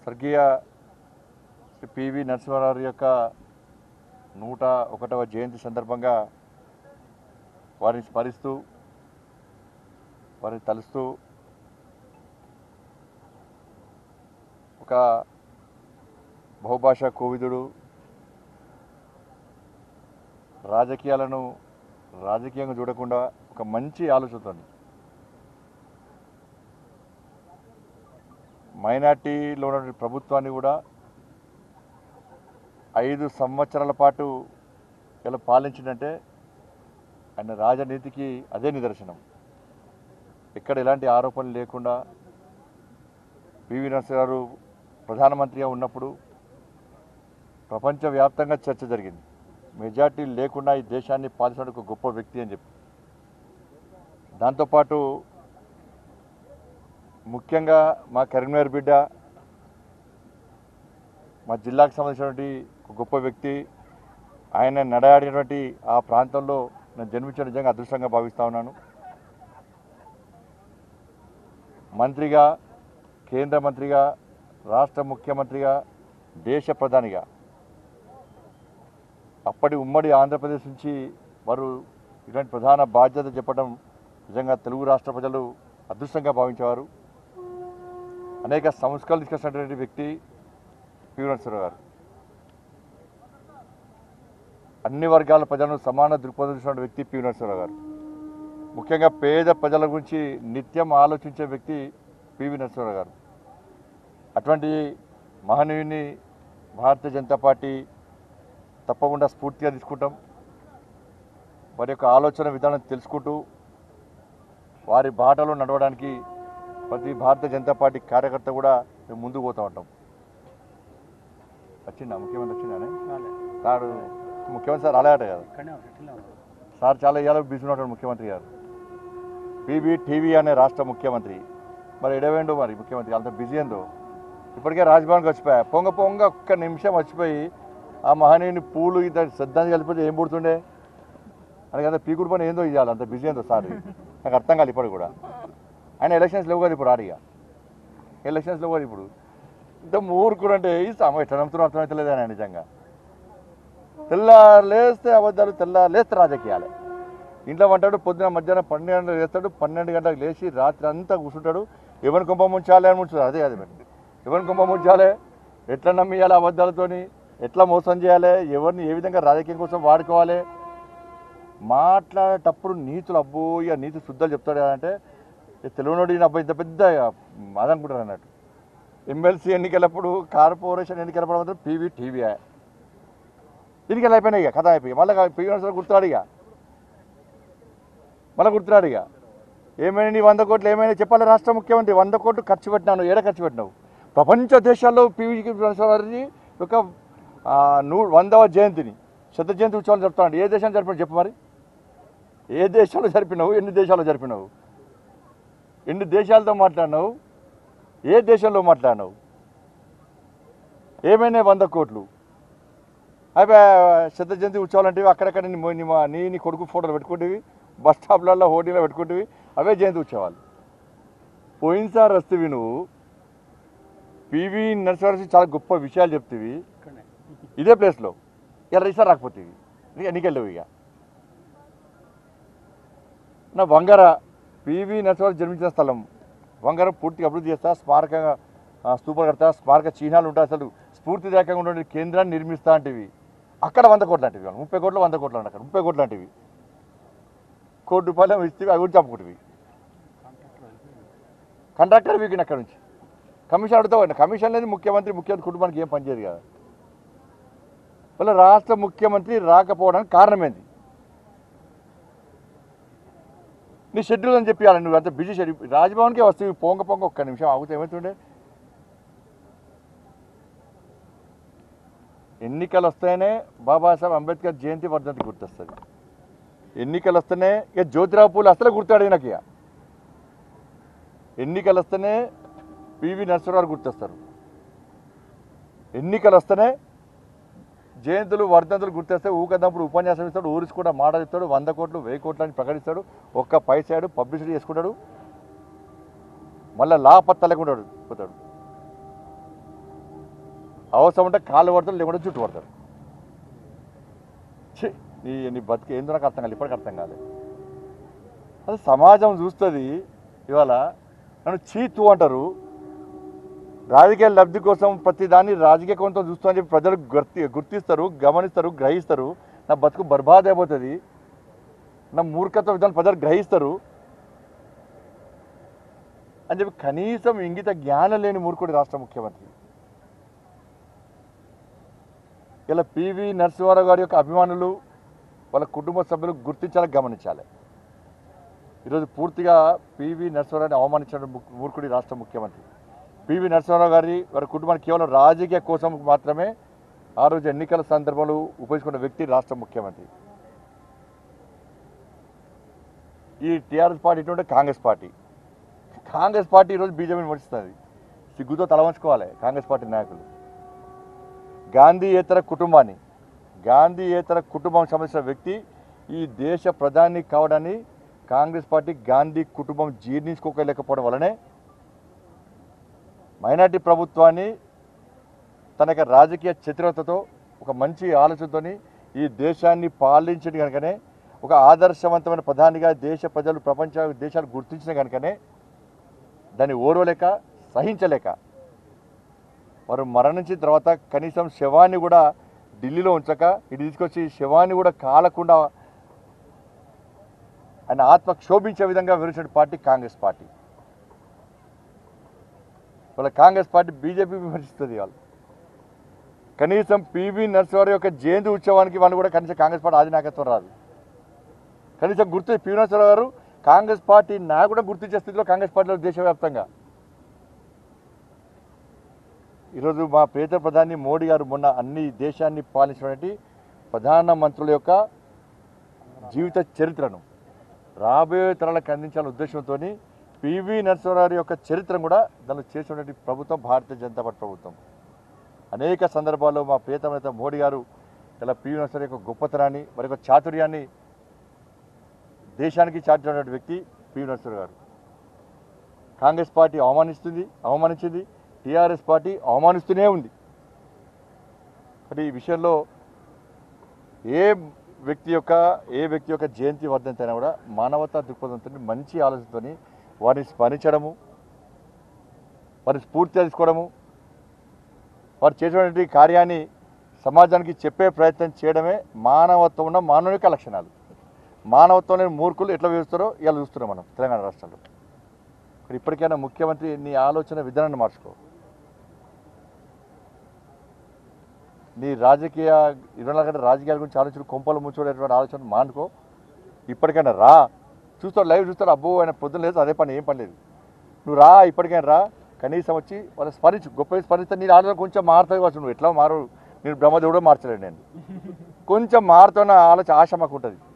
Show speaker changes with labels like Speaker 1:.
Speaker 1: స్వర్గీయ శ్రీ పివి నరసింహారావు యొక్క నూట ఒకటవ జయంతి సందర్భంగా వారిని స్మరిస్తూ వారిని తలుస్తూ ఒక బహుభాషా కోవిదుడు రాజకీయాలను రాజకీయంగా చూడకుండా ఒక మంచి ఆలోచనతో మైనార్టీలో ఉన్న ప్రభుత్వాన్ని కూడా ఐదు సంవత్సరాల పాటు ఇలా పాలించిందంటే ఆయన రాజనీతికి అదే నిదర్శనం ఎక్కడ ఎలాంటి ఆరోపణలు లేకుండా పివి నరసింహ గారు ప్రధానమంత్రిగా ఉన్నప్పుడు ప్రపంచవ్యాప్తంగా చర్చ జరిగింది మెజార్టీ లేకుండా ఈ దేశాన్ని పాలించడం ఒక గొప్ప వ్యక్తి అని చెప్పి దాంతోపాటు ముఖ్యంగా మా కరీంనగర్ బిడ్డ మా జిల్లాకు సంబంధించినటువంటి ఒక గొప్ప వ్యక్తి ఆయన నడయాడినటువంటి ఆ ప్రాంతంలో నేను జన్మించిన నిజంగా అదృష్టంగా భావిస్తా ఉన్నాను మంత్రిగా కేంద్ర మంత్రిగా రాష్ట్ర ముఖ్యమంత్రిగా దేశ ప్రధానిగా అప్పటి ఉమ్మడి ఆంధ్రప్రదేశ్ నుంచి వారు ఇలాంటి ప్రధాన బాధ్యత చెప్పడం నిజంగా తెలుగు రాష్ట్ర ప్రజలు అదృష్టంగా భావించేవారు అనేక సంస్కరణలు తీసుకొచ్చినటువంటి వ్యక్తి పివి నరసింహరావు గారు అన్ని వర్గాల ప్రజలను సమాన దృక్పథం చూసిన వ్యక్తి పివి నరసింహరావు గారు ముఖ్యంగా పేద ప్రజల గురించి నిత్యం ఆలోచించే వ్యక్తి పివి నరసింహరావు గారు అటువంటి మహనీయుని భారతీయ జనతా పార్టీ తప్పకుండా స్ఫూర్తిగా తీసుకుంటాం వారి యొక్క ఆలోచన విధానం తెలుసుకుంటూ వారి బాటలో నడవడానికి ప్రతి భారతీయ జనతా పార్టీ కార్యకర్త కూడా మేము ముందుకు పోతూ ఉంటాం వచ్చిందా ముఖ్యమంత్రి వచ్చిందానే సార్ ముఖ్యమంత్రి సార్ అలాగట కదా సార్ చాలా ఇవాళ బిజీ ఉన్నాడు ముఖ్యమంత్రి గారు పీబీ టీవీ అనే రాష్ట్ర ముఖ్యమంత్రి మరి ఎడవేండు మరి ముఖ్యమంత్రి అంత బిజీ ఏందో ఇప్పటికే రాజ్భవన్కి వచ్చిపోయా పొంగ పొంగ ఒక్క నిమిషం వచ్చిపోయి ఆ మహనీయుని పూలు ఇంత శ్రద్ధాన్ని కలిపితే ఏం పుడుతుండే అని కదా పీకుడు పని ఏందో ఇవ్వాలి అంత బిజీ ఏందో సార్ నాకు అర్థం కాదు ఇప్పుడు కూడా ఆయన ఎలక్షన్స్ లేవు కదా ఇప్పుడు ఆడిగా ఎలక్షన్స్ లేవు కదా ఇప్పుడు ఇంత మూర్ఖుడు అంటే ఈ సమ ఎట్లా నమ్ముతున్నా అర్థమవుతలేదు ఆయన నిజంగా తెల్లారు లేస్తే అబద్ధాలు తెల్లారు లేస్తే రాజకీయాలే ఇంట్లో వంటాడు పొద్దున మధ్యాహ్నం పన్నెండు గంటలకు లేస్తాడు పన్నెండు గంటలకు లేచి రాత్రి అంతా కూర్చుంటాడు ఎవరిని కుంభ ముంచాలి అని ముంచుతాడు అదే అది మరి ఎవరిని కుంభ ముంచాలి ఎట్లా నమ్మియాలి అబద్ధాలతోని ఎట్లా మోసం చేయాలి ఎవరిని ఏ విధంగా రాజకీయం కోసం వాడుకోవాలి మాట్లాడేటప్పుడు నీతులు అబ్బో ఇక నీతి శుద్ధాలు చెప్తాడు అంటే తెలుగునోడు ఈయన అబ్బాయి ఇంత పెద్ద అదనుకుంటారు అన్నట్టు ఎమ్మెల్సీ ఎన్నికలప్పుడు కార్పొరేషన్ ఎన్నికలప్పుడు మాత్రం పీవీ టీవీ ఎన్నికలు అయిపోయినాయి ఇక కథ అయిపోయి మళ్ళీ పీవీ నరసింహ గుర్తురాడు ఇక మళ్ళీ గుర్తురాడు ఇక ఏమైనా నీ వంద కోట్లు ఏమైనా చెప్పాలి రాష్ట్ర ముఖ్యమంత్రి వంద కోట్లు ఖర్చు పెట్టినాను ఏడ ఖర్చు పెట్టినావు ప్రపంచ దేశాల్లో పీవీ నరసింహారెడ్డి ఒక ఆ, నూ వందవ జయంతిని శత జయంతి ఉత్సవాలు చెప్తాను ఏ దేశాన్ని జరిపినావు చెప్పు మరి ఏ దేశంలో జరిపినావు ఎన్ని దేశాల్లో జరిపినావు ఎన్ని దేశాలతో మాట్లాడినావు ఏ దేశంలో మాట్లాడినావు ఏమైనా వంద కోట్లు అయిపోయి శత జయంతి ఉత్సవాలు అంటే అక్కడక్కడ నీ మొ- నీ మా- నీ నీ కొడుకు ఫోటోలు పెట్టుకుంటేవి బస్ స్టాప్లలో హోటల్లో పెట్టుకుంటేవి అవే జయంతి ఉత్సవాలు పోయినసారి వస్తేవి నువ్వు పివి నరసింహారెడ్డి చాలా గొప్ప విషయాలు చెప్తేవి ఇదే ప్లేస్లో ఇలా ఈసారి రాకపోతే ఇక ఎన్నికెళ్ళవు ఇక నా వంగర పివి నరసింహారెడ్డి జన్మించిన స్థలం వంగరం పూర్తిగా అభివృద్ధి చేస్తా స్మారకంగా ఆ, స్తూపాలు కడతా స్మారక చిహ్నాలు ఉంటాయి అసలు స్ఫూర్తిదాయకంగా ఉండే కేంద్రాన్ని నిర్మిస్తా అంటివి అక్కడ వంద కోట్లు అంటివి వాళ్ళు. ముప్పై కోట్లు వంద కోట్లు అంట అక్కడ ముప్పై కోట్లు అంటివి కోటి రూపాయలు ఏమో ఇస్తే అవి కూడా చంపుకుంటువి కంట్రాక్టర్ వీకిన అక్కడ నుంచి కమిషన్ అడుగుతావు కమిషన్ లేదు ముఖ్యమంత్రి ముఖ్యమంత్రి కుటుంబానికి ఏం పనిచేయదు కదా వాళ్ళ రాష్ట్ర ముఖ్యమంత్రి రాకపోవడానికి కారణం ఏంది నీ షెడ్యూల్ అని చెప్పాలి నువ్వు అంత బిజీ షెడ్యూల్ రాజ్భవన్కే వస్తావు పొంగ పొంగ ఒక్క నిమిషం ఆగితే ఏమవుతుండే ఎన్నికలు వస్తేనే బాబాసాహెబ్ అంబేద్కర్ జయంతి వర్ధంతి గుర్తొస్తుంది ఎన్నికలు వస్తేనే ఇక జ్యోతిరావు పూలు అసలే గుర్తాడు ఈయనకి ఇక. ఎన్నికలు వస్తేనే పివి నరసింహరావు గుర్తొస్తారు ఎన్నికలు వస్తేనే జయంతులు వర్ధంతులు గుర్తొస్తే ఊకన్నప్పుడు ఉపన్యాసం ఇస్తాడు ఊరికి కూడా మాట చెప్తాడు వంద కోట్లు వెయ్యి కోట్లు అని ప్రకటిస్తాడు ఒక్క పైసాడు పబ్లిసిటీ చేసుకుంటాడు మళ్ళీ లాపత్తా లేకుండా పోతాడు అవసరం ఉంటే కాళ్ళు పడతారు లేకుంటే చుట్టూ పడతారు ఛీ, నీ నీ బతికి ఏందో నాకు అర్థం కాలేదు ఇప్పటికి అర్థం కాలేదు అది సమాజం చూస్తుంది ఇవాళ నన్ను చీతు అంటారు రాజకీయ లబ్ధి కోసం ప్రతి దాన్ని రాజకీయ కోణంతో చూస్తామని చెప్పి ప్రజలు గుర్తి గుర్తిస్తారు గమనిస్తారు గ్రహిస్తారు నా బతుకు బర్బాద్ అయిపోతుంది నా మూర్ఖత్వ విధానం ప్రజలు గ్రహిస్తారు అని చెప్పి కనీసం ఇంగిత జ్ఞానం లేని మూర్ఖుడి రాష్ట్ర ముఖ్యమంత్రి ఇలా పివి నరసింహారావు గారి యొక్క అభిమానులు వాళ్ళ కుటుంబ సభ్యులు గుర్తించాలని గమనించాలి ఈరోజు పూర్తిగా పివి నరసింహారావుని అవమానించిన ము- మూర్ఖుడి రాష్ట్ర ముఖ్యమంత్రి పివి నరసింహారావు గారి వారి కుటుంబానికి కేవలం రాజకీయ కోసం మాత్రమే ఆ రోజు ఎన్నికల సందర్భంలో ఉపయోగించుకున్న వ్యక్తి రాష్ట్ర ముఖ్యమంత్రి ఈ టీఆర్ఎస్ పార్టీ ఇటువంటి కాంగ్రెస్ పార్టీ కాంగ్రెస్ పార్టీ ఈరోజు బీజేపీని విమర్శిస్తుంది సిగ్గుతో తలవంచుకోవాలి కాంగ్రెస్ పార్టీ నాయకులు గాంధీయేతర కుటుంబాన్ని గాంధీయేతర కుటుంబం సంబంధించిన వ్యక్తి ఈ దేశ ప్రధాని కావడాన్ని కాంగ్రెస్ పార్టీ గాంధీ కుటుంబం జీర్ణించుకోలేకపోవడం వలనే మైనార్టీ ప్రభుత్వాన్ని తన యొక్క రాజకీయ చతురతతో ఒక మంచి ఆలోచనతో ఈ దేశాన్ని పాలించడం కనుకనే ఒక ఆదర్శవంతమైన ప్రధానిగా దేశ ప్రజలు ప్రపంచ దేశాలు గుర్తించిన కనుకనే దాన్ని ఓర్వలేక సహించలేక వారు మరణించిన తర్వాత కనీసం శవాన్ని కూడా ఢిల్లీలో ఉంచక ఇటు తీసుకొచ్చి శవాన్ని కూడా కాలకుండా ఆయన ఆత్మ క్షోభించే విధంగా వివరించిన పార్టీ కాంగ్రెస్ పార్టీ వాళ్ళ కాంగ్రెస్ పార్టీ బీజేపీ విమర్శిస్తుంది వాళ్ళు కనీసం పివి నరసింహారావు యొక్క జయంతి ఉత్సవానికి వాళ్ళు కూడా కనీసం కాంగ్రెస్ పార్టీ అధినాయకత్వం రాదు కనీసం గుర్తు పివి నరసింహారావు గారు కాంగ్రెస్ పార్టీ నాయకుడు గుర్తించే స్థితిలో కాంగ్రెస్ పార్టీలో దేశవ్యాప్తంగా ఈరోజు మా ప్రేత ప్రధాని మోడీ గారు మొన్న అన్ని దేశాన్ని పాలించినటువంటి ప్రధాన మంత్రుల యొక్క జీవిత చరిత్రను రాబోయే తరాలకు అందించాలనే ఉద్దేశంతో పివి నరసింహారావు యొక్క చరిత్రను కూడా దానిలో చేసినటువంటి ప్రభుత్వం భారతీయ జనతా పార్టీ ప్రభుత్వం అనేక సందర్భాల్లో మా ప్రియతమ నేత మోడీ గారు ఇలా పివి నరసింహారావు యొక్క గొప్పతనాన్ని మరి యొక్క చాతుర్యాన్ని దేశానికి చాటినటువంటి వ్యక్తి పివి నరసింహారావు గారు కాంగ్రెస్ పార్టీ అవమానిస్తుంది అవమానించింది టీఆర్ఎస్ పార్టీ అవమానిస్తూనే ఉంది మరి ఈ విషయంలో ఏ వ్యక్తి యొక్క ఏ వ్యక్తి యొక్క జయంతి వర్ధంతి అయినా కూడా మానవతా దృక్పథంతో మంచి ఆలోచనతో వారిని స్మరించడము వారిని స్ఫూర్తిగా తీసుకోవడము వారు చేసినటువంటి కార్యాన్ని సమాజానికి చెప్పే ప్రయత్నం చేయడమే మానవత్వం ఉన్న మానవిక లక్షణాలు మానవత్వం లేని మూర్ఖులు ఎట్లా వేస్తారో ఇలా చూస్తున్నాం మనం తెలంగాణ రాష్ట్రంలో మరి ఇప్పటికైనా ముఖ్యమంత్రి నీ ఆలోచన విధానాన్ని మార్చుకో నీ రాజకీయ ఇరవై నాలుగు గంటల రాజకీయాల గురించి ఆలోచన కొంపలు ముంచోడేటువంటి ఆలోచన మానుకో ఇప్పటికైనా రా చూస్తాడు లైవ్ చూస్తాడు అబ్బో ఆయన పొద్దున లేదు అదే పని ఏం పని లేదు నువ్వు రా ఇప్పటికైనా రా కనీసం వచ్చి వాళ్ళని స్మరించు గొప్ప స్మరిస్తే నీ ఆలోచన కొంచెం మారుతుంది కావచ్చు నువ్వు ఎట్లా మారు నేను బ్రహ్మదేవుడో మార్చలేడు నేను కొంచెం మారుతున్న ఆలోచన ఆశ మాకు ఉంటుంది